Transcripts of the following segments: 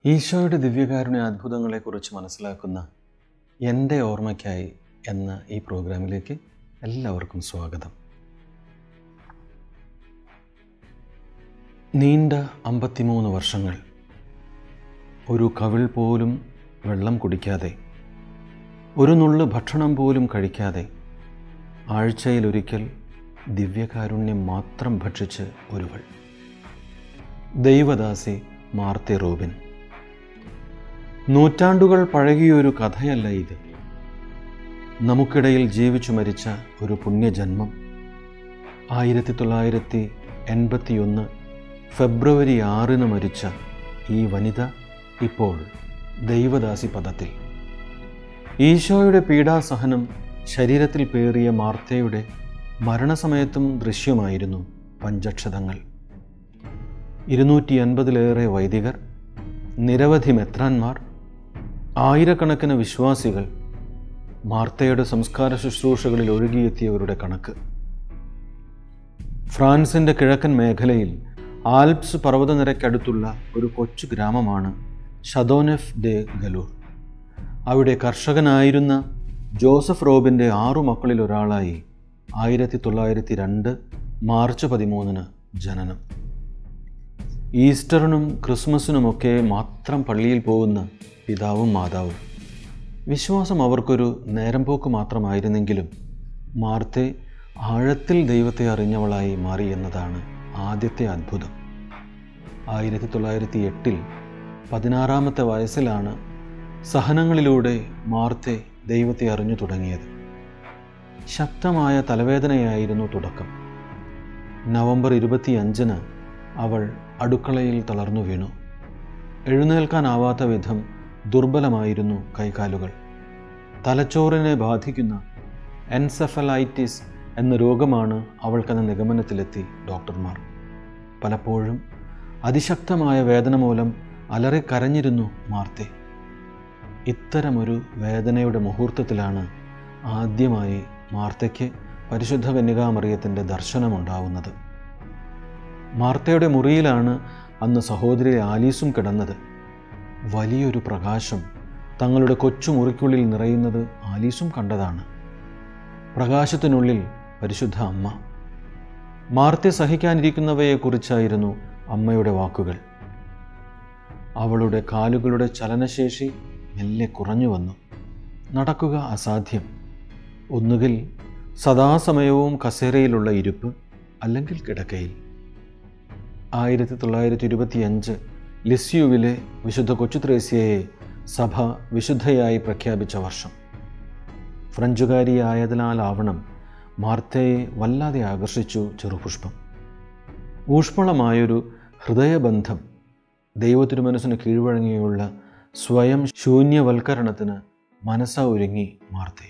ഈശോയുടെ ദിവ്യകാരുണ്യ അത്ഭുതങ്ങളെക്കുറിച്ച് മനസ്സിലാക്കുന്ന എൻ്റെ ഓർമ്മയ്ക്കായി എന്ന ഈ പ്രോഗ്രാമിലേക്ക് എല്ലാവർക്കും സ്വാഗതം നീണ്ട അമ്പത്തിമൂന്ന് വർഷങ്ങൾ ഒരു കവിൾ പോലും വെള്ളം കുടിക്കാതെ ഒരു നുള്ളു ഭക്ഷണം പോലും കഴിക്കാതെ ആഴ്ചയിലൊരിക്കൽ ദിവ്യകാരുണ്യം മാത്രം ഭക്ഷിച്ച് ഒരുവൾ ദൈവദാസി മാർത്തെ റോബിൻ നൂറ്റാണ്ടുകൾ പഴകിയൊരു കഥയല്ല ഇത് നമുക്കിടയിൽ ജീവിച്ചു മരിച്ച ഒരു പുണ്യജന്മം ആയിരത്തി തൊള്ളായിരത്തി എൺപത്തിയൊന്ന് ഫെബ്രുവരി ആറിന് മരിച്ച ഈ വനിത ഇപ്പോൾ ദൈവദാസി പദത്തിൽ ഈശോയുടെ പീഡാസഹനം ശരീരത്തിൽ പേറിയ മാർത്തയുടെ മരണസമയത്തും ദൃശ്യമായിരുന്നു പഞ്ചക്ഷതങ്ങൾ ഇരുന്നൂറ്റി അൻപതിലേറെ വൈദികർ നിരവധി മെത്രാന്മാർ ആയിരക്കണക്കിന് വിശ്വാസികൾ മാർത്തയുടെ സംസ്കാര ശുശ്രൂഷകളിൽ ഒഴുകിയെത്തിയവരുടെ കണക്ക് ഫ്രാൻസിൻ്റെ കിഴക്കൻ മേഖലയിൽ ആൽപ്സ് പർവ്വതനിരക്കടുത്തുള്ള ഒരു കൊച്ചു ഗ്രാമമാണ് ഷദോനെഫ് ഡെ ഗലൂർ അവിടെ കർഷകനായിരുന്ന ജോസഫ് റോബിൻ്റെ ആറു മക്കളിൽ ഒരാളായി ആയിരത്തി തൊള്ളായിരത്തി രണ്ട് മാർച്ച് പതിമൂന്നിന് ജനനം ഈസ്റ്ററിനും ക്രിസ്മസിനുമൊക്കെ മാത്രം പള്ളിയിൽ പോകുന്ന പിതാവും മാതാവും വിശ്വാസം അവർക്കൊരു നേരം പോക്ക് മാത്രമായിരുന്നെങ്കിലും മാർത്തെ ആഴത്തിൽ ദൈവത്തെ അറിഞ്ഞവളായി മാറി എന്നതാണ് ആദ്യത്തെ അത്ഭുതം ആയിരത്തി തൊള്ളായിരത്തി എട്ടിൽ പതിനാറാമത്തെ വയസ്സിലാണ് സഹനങ്ങളിലൂടെ മാർത്തെ ദൈവത്തെ അറിഞ്ഞു തുടങ്ങിയത് ശക്തമായ തലവേദനയായിരുന്നു തുടക്കം നവംബർ ഇരുപത്തിയഞ്ചിന് അവൾ അടുക്കളയിൽ തളർന്നു വീണു എഴുന്നേൽക്കാനാവാത്ത വിധം ദുർബലമായിരുന്നു കൈകാലുകൾ തലച്ചോറിനെ ബാധിക്കുന്ന എൻസെഫലൈറ്റിസ് എന്ന രോഗമാണ് അവൾക്കെന്ന നിഗമനത്തിലെത്തി ഡോക്ടർമാർ പലപ്പോഴും അതിശക്തമായ വേദന മൂലം അലറിക്കരഞ്ഞിരുന്നു മാർത്തെ ഇത്തരമൊരു വേദനയുടെ മുഹൂർത്തത്തിലാണ് ആദ്യമായി മാർത്തയ്ക്ക് പരിശുദ്ധ കന്യകാമറിയത്തിൻ്റെ ദർശനമുണ്ടാവുന്നത് മാർത്തയുടെ മുറിയിലാണ് അന്ന് സഹോദരി ആലീസും കിടന്നത് വലിയൊരു പ്രകാശം തങ്ങളുടെ കൊച്ചു മുറിക്കുള്ളിൽ നിറയുന്നത് ആലീസും കണ്ടതാണ് പ്രകാശത്തിനുള്ളിൽ പരിശുദ്ധ അമ്മ മാർത്തെ സഹിക്കാനിരിക്കുന്നവയെക്കുറിച്ചായിരുന്നു അമ്മയുടെ വാക്കുകൾ അവളുടെ കാലുകളുടെ ചലനശേഷി മെല്ലെ കുറഞ്ഞു വന്നു നടക്കുക അസാധ്യം ഒന്നുകിൽ സദാസമയവും കസേരയിലുള്ള ഇരിപ്പ് അല്ലെങ്കിൽ കിടക്കയിൽ ആയിരത്തി തൊള്ളായിരത്തി ഇരുപത്തിയഞ്ച് ലിസ്യുവിലെ വിശുദ്ധ കൊച്ചുത്രേസ്യയെ സഭ വിശുദ്ധയായി പ്രഖ്യാപിച്ച വർഷം ഫ്രഞ്ചുകാരിയായതിനാലാവണം മാർത്തയെ വല്ലാതെ ആകർഷിച്ചു ചെറുപുഷ്പം ഊഷ്മളമായൊരു ഹൃദയബന്ധം ദൈവത്തിരുമനസ്സിന് കീഴ്വഴങ്ങിയുള്ള സ്വയം ശൂന്യവൽക്കരണത്തിന് മനസ്സ ഒരുങ്ങി മാർത്തെ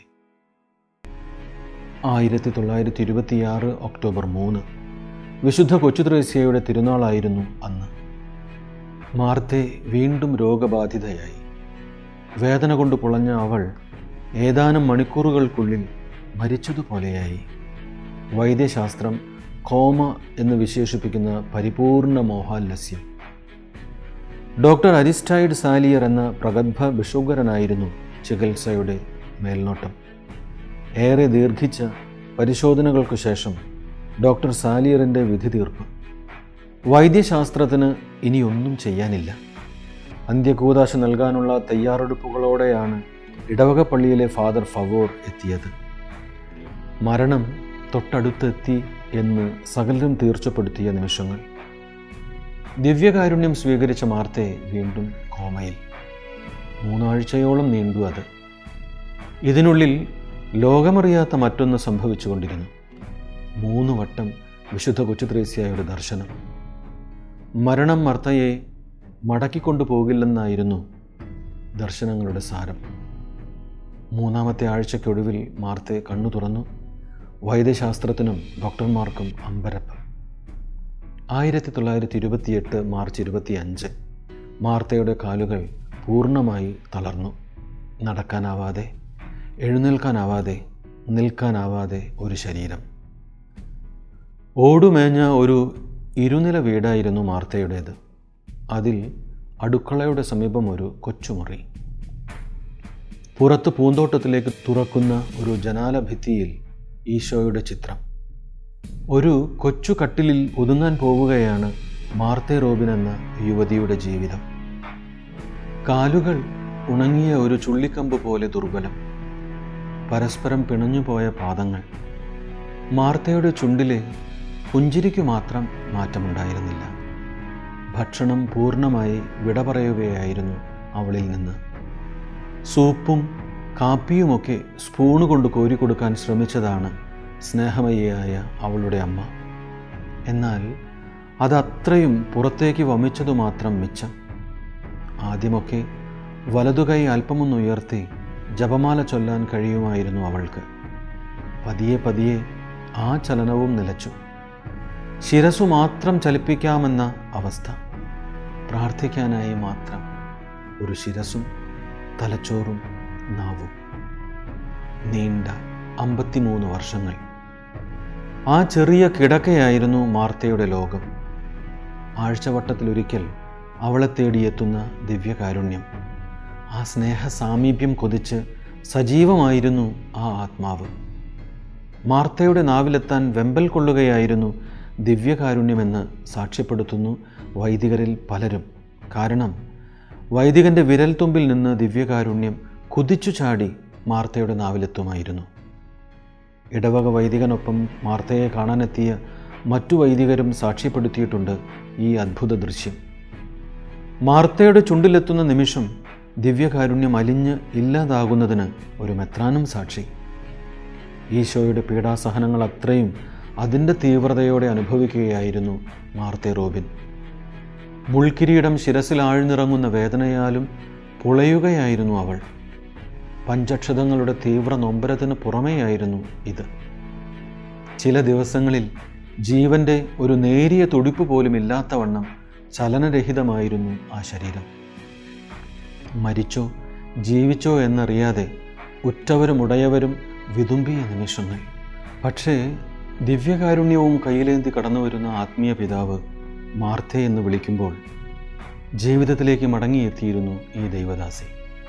ആയിരത്തി തൊള്ളായിരത്തി ഇരുപത്തിയാറ് ഒക്ടോബർ മൂന്ന് വിശുദ്ധ കൊച്ചുത്രേസ്യയുടെ തിരുനാളായിരുന്നു അന്ന് മാർത്തെ വീണ്ടും രോഗബാധിതയായി വേദന കൊണ്ട് പുളഞ്ഞ അവൾ ഏതാനും മണിക്കൂറുകൾക്കുള്ളിൽ മരിച്ചതുപോലെയായി വൈദ്യശാസ്ത്രം കോമ എന്ന് വിശേഷിപ്പിക്കുന്ന പരിപൂർണ മോഹാലസ്യം ഡോക്ടർ അരിസ്റ്റൈഡ് സാലിയർ എന്ന പ്രഗത്ഭ ബിഷുഗരനായിരുന്നു ചികിത്സയുടെ മേൽനോട്ടം ഏറെ ദീർഘിച്ച പരിശോധനകൾക്കു ശേഷം ഡോക്ടർ സാലിയറിൻ്റെ വിധി തീർപ്പ് വൈദ്യശാസ്ത്രത്തിന് ഇനിയൊന്നും ചെയ്യാനില്ല അന്ത്യകൂതാശ നൽകാനുള്ള തയ്യാറെടുപ്പുകളോടെയാണ് ഇടവക പള്ളിയിലെ ഫാദർ ഫവോർ എത്തിയത് മരണം തൊട്ടടുത്തെത്തി എന്ന് സകലരും തീർച്ചപ്പെടുത്തിയ നിമിഷങ്ങൾ ദിവ്യകാരുണ്യം സ്വീകരിച്ച മാർത്തെ വീണ്ടും കോമയിൽ മൂന്നാഴ്ചയോളം നീണ്ടു അത് ഇതിനുള്ളിൽ ലോകമറിയാത്ത മറ്റൊന്ന് സംഭവിച്ചുകൊണ്ടിരുന്നു മൂന്ന് വട്ടം വിശുദ്ധ കൊച്ചുത്രേസ്യയുടെ ദർശനം മരണം മർത്തയെ മടക്കിക്കൊണ്ടു പോകില്ലെന്നായിരുന്നു ദർശനങ്ങളുടെ സാരം മൂന്നാമത്തെ ആഴ്ചയ്ക്കൊടുവിൽ മാർത്തെ കണ്ണു തുറന്നു വൈദ്യശാസ്ത്രത്തിനും ഡോക്ടർമാർക്കും അമ്പരപ്പ് ആയിരത്തി തൊള്ളായിരത്തി ഇരുപത്തിയെട്ട് മാർച്ച് ഇരുപത്തി അഞ്ച് മാർത്തയുടെ കാലുകൾ പൂർണ്ണമായി തളർന്നു നടക്കാനാവാതെ എഴുന്നേൽക്കാനാവാതെ നിൽക്കാനാവാതെ ഒരു ശരീരം ഓടുമേഞ്ഞ ഒരു ഇരുനില വീടായിരുന്നു മാർത്തയുടേത് അതിൽ അടുക്കളയുടെ സമീപം ഒരു കൊച്ചുമുറി പുറത്ത് പൂന്തോട്ടത്തിലേക്ക് തുറക്കുന്ന ഒരു ജനാല ഭിത്തിയിൽ ഈശോയുടെ ചിത്രം ഒരു കൊച്ചു കട്ടിലിൽ ഒതുങ്ങാൻ പോവുകയാണ് മാർത്തെ റോബിൻ എന്ന യുവതിയുടെ ജീവിതം കാലുകൾ ഉണങ്ങിയ ഒരു ചുള്ളിക്കമ്പ് പോലെ ദുർബലം പരസ്പരം പിണഞ്ഞുപോയ പാദങ്ങൾ മാർത്തയുടെ ചുണ്ടിലെ പുഞ്ചിരിക്കു മാത്രം മാറ്റമുണ്ടായിരുന്നില്ല ഭക്ഷണം പൂർണ്ണമായി വിട പറയുകയായിരുന്നു അവളിൽ നിന്ന് സൂപ്പും കാപ്പിയുമൊക്കെ സ്പൂണ് കൊണ്ട് കോരിക്കൊടുക്കാൻ ശ്രമിച്ചതാണ് സ്നേഹമയിയായ അവളുടെ അമ്മ എന്നാൽ അതത്രയും പുറത്തേക്ക് വമിച്ചതു മാത്രം മിച്ചം ആദ്യമൊക്കെ വലതുകൈ അല്പമൊന്നുയർത്തി ജപമാല ചൊല്ലാൻ കഴിയുമായിരുന്നു അവൾക്ക് പതിയെ പതിയെ ആ ചലനവും നിലച്ചു ശിരസു മാത്രം ചലിപ്പിക്കാമെന്ന അവസ്ഥ പ്രാർത്ഥിക്കാനായി മാത്രം ഒരു ശിരസും തലച്ചോറും നാവും നീണ്ട അമ്പത്തിമൂന്ന് വർഷങ്ങൾ ആ ചെറിയ കിടക്കയായിരുന്നു മാർത്തയുടെ ലോകം ആഴ്ചവട്ടത്തിലൊരിക്കൽ അവളെ തേടിയെത്തുന്ന ദിവ്യകാരുണ്യം ആ സ്നേഹ സാമീപ്യം കൊതിച്ച് സജീവമായിരുന്നു ആ ആത്മാവ് മാർത്തയുടെ നാവിലെത്താൻ വെമ്പൽ കൊള്ളുകയായിരുന്നു ദിവ്യകാരുണ്യമെന്ന് സാക്ഷ്യപ്പെടുത്തുന്നു വൈദികരിൽ പലരും കാരണം വൈദികന്റെ വിരൽത്തുമ്പിൽ നിന്ന് ദിവ്യകാരുണ്യം കുതിച്ചു ചാടി മാർത്തയുടെ നാവിലെത്തുമായിരുന്നു ഇടവക വൈദികനൊപ്പം മാർത്തയെ കാണാനെത്തിയ മറ്റു വൈദികരും സാക്ഷ്യപ്പെടുത്തിയിട്ടുണ്ട് ഈ അദ്ഭുത ദൃശ്യം മാർത്തയുടെ ചുണ്ടിലെത്തുന്ന നിമിഷം ദിവ്യകാരുണ്യം അലിഞ്ഞ് ഇല്ലാതാകുന്നതിന് ഒരു മെത്രാനും സാക്ഷി ഈശോയുടെ പീഡാസഹനങ്ങൾ അത്രയും അതിൻ്റെ തീവ്രതയോടെ അനുഭവിക്കുകയായിരുന്നു മാർത്തെ റോബിൻ മുൾക്കിരീടം ശിരസിൽ ആഴ്ന്നിറങ്ങുന്ന വേദനയാലും പുളയുകയായിരുന്നു അവൾ പഞ്ചക്ഷതങ്ങളുടെ തീവ്ര നൊമ്പരത്തിന് പുറമേയായിരുന്നു ഇത് ചില ദിവസങ്ങളിൽ ജീവന്റെ ഒരു നേരിയ തുടിപ്പ് പോലും ഇല്ലാത്തവണ്ണം ചലനരഹിതമായിരുന്നു ആ ശരീരം മരിച്ചോ ജീവിച്ചോ എന്നറിയാതെ ഉറ്റവരും ഉടയവരും വിതുമ്പിയ നിമിഷങ്ങൾ പക്ഷേ ദിവ്യകാരുണ്യവും കയ്യിലേന്തി കടന്നു വരുന്ന ആത്മീയ പിതാവ് മാർത്തെ എന്ന് വിളിക്കുമ്പോൾ ജീവിതത്തിലേക്ക് മടങ്ങിയെത്തിയിരുന്നു ഈ ദൈവദാസി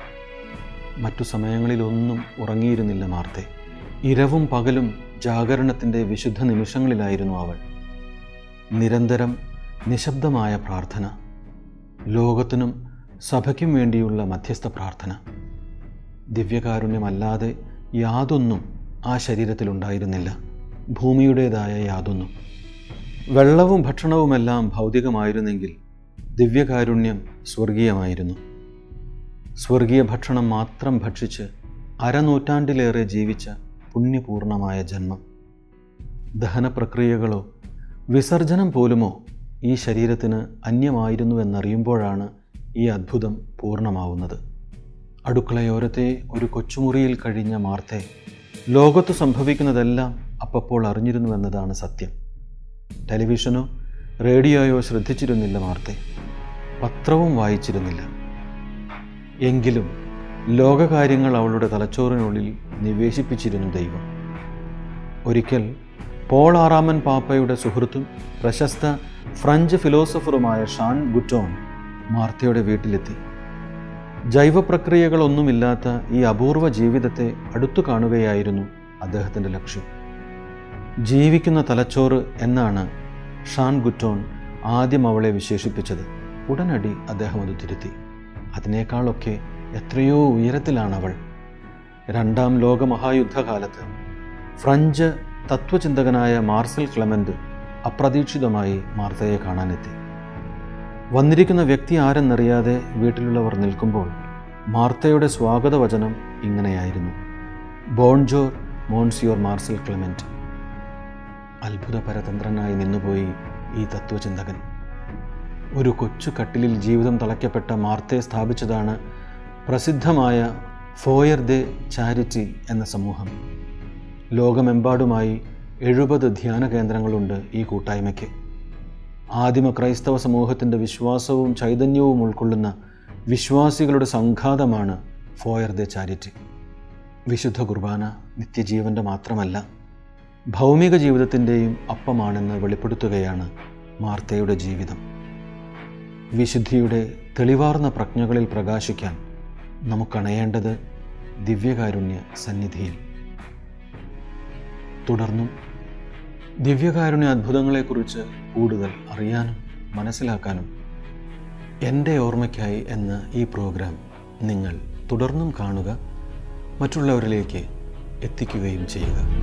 മറ്റു സമയങ്ങളിലൊന്നും ഉറങ്ങിയിരുന്നില്ല മാർത്തെ ഇരവും പകലും ജാഗരണത്തിൻ്റെ വിശുദ്ധ നിമിഷങ്ങളിലായിരുന്നു അവൾ നിരന്തരം നിശബ്ദമായ പ്രാർത്ഥന ലോകത്തിനും സഭയ്ക്കും വേണ്ടിയുള്ള മധ്യസ്ഥ പ്രാർത്ഥന ദിവ്യകാരുണ്യമല്ലാതെ യാതൊന്നും ആ ശരീരത്തിലുണ്ടായിരുന്നില്ല ഭൂമിയുടേതായ യാതൊന്നും വെള്ളവും ഭക്ഷണവുമെല്ലാം ഭൗതികമായിരുന്നെങ്കിൽ ദിവ്യകാരുണ്യം സ്വർഗീയമായിരുന്നു സ്വർഗീയ ഭക്ഷണം മാത്രം ഭക്ഷിച്ച് അരനൂറ്റാണ്ടിലേറെ ജീവിച്ച പുണ്യപൂർണമായ ജന്മം ദഹന പ്രക്രിയകളോ വിസർജനം പോലുമോ ഈ ശരീരത്തിന് അന്യമായിരുന്നുവെന്നറിയുമ്പോഴാണ് ഈ അത്ഭുതം പൂർണ്ണമാവുന്നത് അടുക്കളയോരത്തെ ഒരു കൊച്ചുമുറിയിൽ കഴിഞ്ഞ മാർത്തെ ലോകത്ത് സംഭവിക്കുന്നതെല്ലാം അപ്പപ്പോൾ അറിഞ്ഞിരുന്നുവെന്നതാണ് സത്യം ടെലിവിഷനോ റേഡിയോയോ ശ്രദ്ധിച്ചിരുന്നില്ല മാർത്തെ പത്രവും വായിച്ചിരുന്നില്ല എങ്കിലും ലോകകാര്യങ്ങൾ അവളുടെ തലച്ചോറിനുള്ളിൽ നിവേശിപ്പിച്ചിരുന്നു ദൈവം ഒരിക്കൽ പോൾ ആറാമൻ പാപ്പയുടെ സുഹൃത്തും പ്രശസ്ത ഫ്രഞ്ച് ഫിലോസഫറുമായ ഷാൻ ഗുറ്റോൺ മാർത്തയുടെ വീട്ടിലെത്തി ജൈവപ്രക്രിയകളൊന്നുമില്ലാത്ത ഈ അപൂർവ ജീവിതത്തെ അടുത്തു കാണുകയായിരുന്നു അദ്ദേഹത്തിൻ്റെ ലക്ഷ്യം ജീവിക്കുന്ന തലച്ചോറ് എന്നാണ് ഷാൻ ഗുറ്റോൺ ആദ്യം അവളെ വിശേഷിപ്പിച്ചത് ഉടനടി അദ്ദേഹം അത് തിരുത്തി അതിനേക്കാളൊക്കെ എത്രയോ ഉയരത്തിലാണ് അവൾ രണ്ടാം ലോക മഹായുദ്ധകാലത്ത് ഫ്രഞ്ച് തത്വചിന്തകനായ മാർസൽ ക്ലെമന്റ് അപ്രതീക്ഷിതമായി മാർത്തയെ കാണാനെത്തി വന്നിരിക്കുന്ന വ്യക്തി ആരെന്നറിയാതെ വീട്ടിലുള്ളവർ നിൽക്കുമ്പോൾ മാർത്തയുടെ സ്വാഗതവചനം ഇങ്ങനെയായിരുന്നു ബോൺജോർ മോൺസിയോർ മാർസൽ ക്ലെമന്റ് അത്ഭുത പരതന്ത്രനായി നിന്നുപോയി ഈ തത്വചിന്തകൻ ഒരു കൊച്ചു കട്ടിലിൽ ജീവിതം തളയ്ക്കപ്പെട്ട മാർത്തയെ സ്ഥാപിച്ചതാണ് പ്രസിദ്ധമായ ഫോയർ ദെ ചാരിറ്റി എന്ന സമൂഹം ലോകമെമ്പാടുമായി എഴുപത് ധ്യാന കേന്ദ്രങ്ങളുണ്ട് ഈ കൂട്ടായ്മയ്ക്ക് ആദിമ ക്രൈസ്തവ സമൂഹത്തിൻ്റെ വിശ്വാസവും ചൈതന്യവും ഉൾക്കൊള്ളുന്ന വിശ്വാസികളുടെ സംഘാതമാണ് ഫോയർ ദെ ചാരിറ്റി വിശുദ്ധ കുർബാന നിത്യജീവൻ്റെ മാത്രമല്ല ഭൗമിക ജീവിതത്തിൻ്റെയും അപ്പമാണെന്ന് വെളിപ്പെടുത്തുകയാണ് മാർത്തയുടെ ജീവിതം വിശുദ്ധിയുടെ തെളിവാർന്ന പ്രജ്ഞകളിൽ പ്രകാശിക്കാൻ നമുക്കണയേണ്ടത് ദിവ്യകാരുണ്യ സന്നിധിയിൽ തുടർന്നും ദിവ്യകാരുണ്യ അത്ഭുതങ്ങളെക്കുറിച്ച് കൂടുതൽ അറിയാനും മനസ്സിലാക്കാനും എൻ്റെ ഓർമ്മയ്ക്കായി എന്ന ഈ പ്രോഗ്രാം നിങ്ങൾ തുടർന്നും കാണുക മറ്റുള്ളവരിലേക്ക് എത്തിക്കുകയും ചെയ്യുക